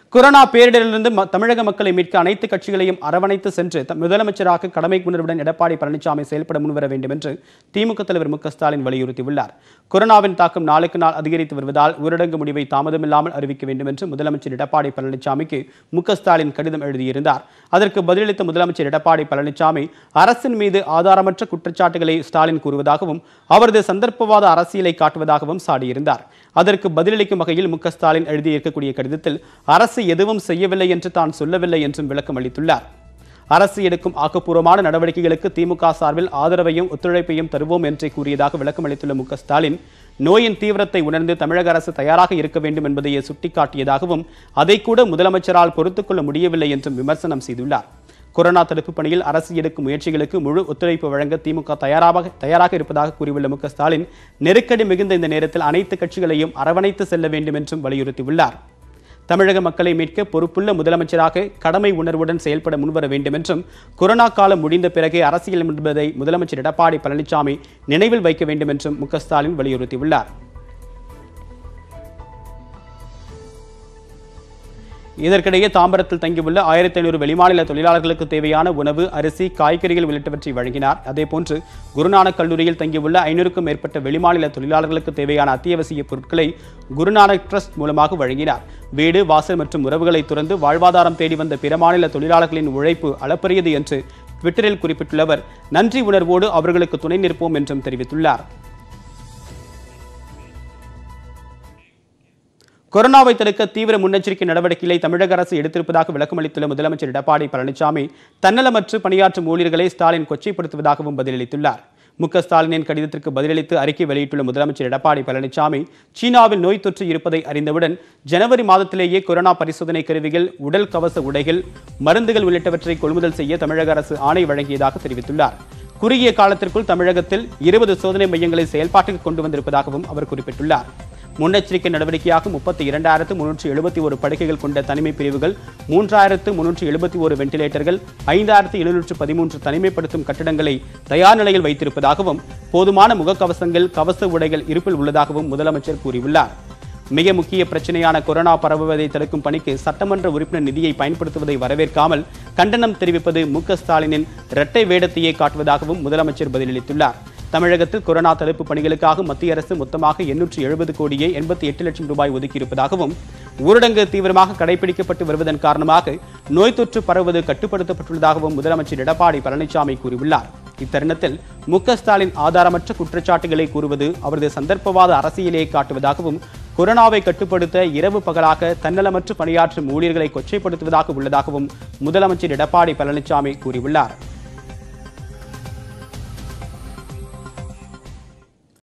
corona பேரிடரிலிருந்து ம- தமிழக மக்களை மீட்க அனைத்து கட்சிகளையும் அரவணைத்து சென்று த- முதலமைச்சராக கடமை உணர்வுடன் எடப்பாடி பழனிசாமி செயல்பட முன்வர வேண்டும் என்று திமுக தலைவர் மு க ஸ்டாலின் வலியுறுத்தியுள்ளார் கொரோனாவின் தாக்கம் நாளுக்கு நாள் அதிகரித்து வருவதால் ஊரடங்கு முடிவை தாமதமில்லாமல் அறிவிக்க வேண்டும் என்று முதலமைச்சர் எடப்பாடி பழனிசாமிக்கு மு க ஸ்டாலின் கடிதம் எழுதியிருந்தார் அதற்கு பதிலளித்த முதலமைச்சர் எடப்பாடி பழனிசாமி அரசின் மீது ஆதாரமற்ற குற்றச்சாட்டுகளை ஸ்டாலின் கூறுவதாகவும் அவரது சந்தர்ப்பவாத அரசியலை காட்டுவதாகவும் சாடியிருந்தார் அதற்கு பதிலளிக்கும் வகையில் மு க ஸ்டாலின் எழுதியிருக்கக்கூடிய கடிதத்தில் அரசு எதுவும் செய்யவில்லை என்று தான் சொல்லவில்லை என்றும் விளக்கம் அளித்துள்ளார் அரசு எடுக்கும் ஆக்கப்பூர்வமான நடவடிக்கைகளுக்கு திமுக சார்பில் ஆதரவையும் ஒத்துழைப்பையும் தருவோம் என்றே கூறியதாக விளக்கம் அளித்துள்ள மு க ஸ்டாலின் நோயின் தீவிரத்தை உணர்ந்து தமிழக அரசு தயாராக இருக்க வேண்டும் என்பதையே சுட்டிக்காட்டியதாகவும் அதை கூட முதலமைச்சரால் பொறுத்துக்கொள்ள முடியவில்லை என்றும் விமர்சனம் செய்துள்ளார் கொரோனா தடுப்பு பணியில் அரசு எடுக்கும் முயற்சிகளுக்கு முழு ஒத்துழைப்பு வழங்க திமுக தயாராக தயாராக இருப்பதாக கூறியுள்ள மு க ஸ்டாலின் நெருக்கடி மிகுந்த இந்த நேரத்தில் அனைத்து கட்சிகளையும் அரவணைத்து செல்ல வேண்டும் என்றும் வலியுறுத்தியுள்ளார் தமிழக மக்களை மீட்க பொறுப்புள்ள முதலமைச்சராக கடமை உணர்வுடன் செயல்பட முன்வர வேண்டும் என்றும் கொரோனா காலம் முடிந்த பிறகே அரசியல் என்பதை முதலமைச்சர் எடப்பாடி பழனிசாமி நினைவில் வைக்க வேண்டும் என்றும் மு க ஸ்டாலின் வலியுறுத்தியுள்ளார் இதற்கிடையே தாம்பரத்தில் தங்கியுள்ள ஆயிரத்தி ஐநூறு வெளிமாநில தொழிலாளர்களுக்கு தேவையான உணவு அரிசி காய்கறிகள் உள்ளிட்டவற்றை வழங்கினார் அதேபோன்று குருநானக் கல்லூரியில் தங்கியுள்ள ஐநூறுக்கும் மேற்பட்ட வெளிமாநில தொழிலாளர்களுக்கு தேவையான அத்தியாவசிய பொருட்களை குருநானக் ட்ரஸ்ட் மூலமாக வழங்கினார் வீடு வாசல் மற்றும் உறவுகளை துறந்து வாழ்வாதாரம் தேடி வந்த பிற மாநில தொழிலாளர்களின் உழைப்பு அளப்பரியது என்று ட்விட்டரில் குறிப்பிட்டுள்ள அவர் நன்றி உணர்வோடு அவர்களுக்கு துணை நிற்போம் என்றும் தெரிவித்துள்ளார் கொரோனாவை தடுக்க தீவிர முன்னெச்சரிக்கை நடவடிக்கைகளை தமிழக அரசு எடுத்திருப்பதாக விளக்கமளித்துள்ள முதலமைச்சர் எடப்பாடி பழனிசாமி தன்னலமற்று பணியாற்றும் ஊழியர்களை ஸ்டாலின் கொச்சைப்படுத்துவதாகவும் பதிலளித்துள்ளார் மு க ஸ்டாலினின் கடிதத்திற்கு பதிலளித்து அறிக்கை வெளியிட்டுள்ள முதலமைச்சர் எடப்பாடி பழனிசாமி சீனாவில் நோய் தொற்று இருப்பதை அறிந்தவுடன் ஜனவரி மாதத்திலேயே கொரோனா பரிசோதனை கருவிகள் உடல் கவச உடைகள் மருந்துகள் உள்ளிட்டவற்றை கொள்முதல் செய்ய தமிழக அரசு ஆணை வழங்கியதாக தெரிவித்துள்ளார் குறுகிய காலத்திற்குள் தமிழகத்தில் இருபது சோதனை மையங்களை செயல்பாட்டுக்கு கொண்டு வந்திருப்பதாகவும் அவர் குறிப்பிட்டுள்ளார் முன்னெச்சரிக்கை நடவடிக்கையாக முப்பத்தி இரண்டாயிரத்து முன்னூற்றி எழுபத்தி ஒரு படுக்கைகள் கொண்ட தனிமை பிரிவுகள் மூன்றாயிரத்து முன்னூற்றி எழுபத்தி ஒரு வெண்டிலேட்டர்கள் ஐந்தாயிரத்து எழுநூற்று பதிமூன்று தனிமைப்படுத்தும் கட்டடங்களை தயார் நிலையில் வைத்திருப்பதாகவும் போதுமான முகக்கவசங்கள் கவச உடைகள் இருப்பில் உள்ளதாகவும் முதலமைச்சர் கூறியுள்ளார் மிக முக்கிய பிரச்சனையான கொரோனா பரவுவதை தடுக்கும் பணிக்கு சட்டமன்ற உறுப்பினர் நிதியை பயன்படுத்துவதை வரவேற்காமல் கண்டனம் தெரிவிப்பது மு க ஸ்டாலினின் இரட்டை வேடத்தையே காட்டுவதாகவும் முதலமைச்சர் பதிலளித்துள்ளார் தமிழகத்தில் கொரோனா தடுப்பு பணிகளுக்காக மத்திய அரசு மொத்தமாக எண்ணூற்று எழுபது கோடியே எண்பத்தி எட்டு லட்சம் ரூபாய் ஒதுக்கியிருப்பதாகவும் ஊரடங்கு தீவிரமாக கடைபிடிக்கப்பட்டு வருவதன் காரணமாக நோய் தொற்று பரவுவது கட்டுப்படுத்தப்பட்டுள்ளதாகவும் முதலமைச்சர் எடப்பாடி பழனிசாமி கூறியுள்ளார் இத்தருணத்தில் மு க ஸ்டாலின் ஆதாரமற்ற குற்றச்சாட்டுகளை கூறுவது அவரது சந்தர்ப்பவாத அரசியலை காட்டுவதாகவும் கொரோனாவை கட்டுப்படுத்த இரவு பகலாக தன்னலமற்று பணியாற்றும் ஊழியர்களை கொச்சைப்படுத்துவதாக உள்ளதாகவும் முதலமைச்சர் எடப்பாடி பழனிசாமி கூறியுள்ளார்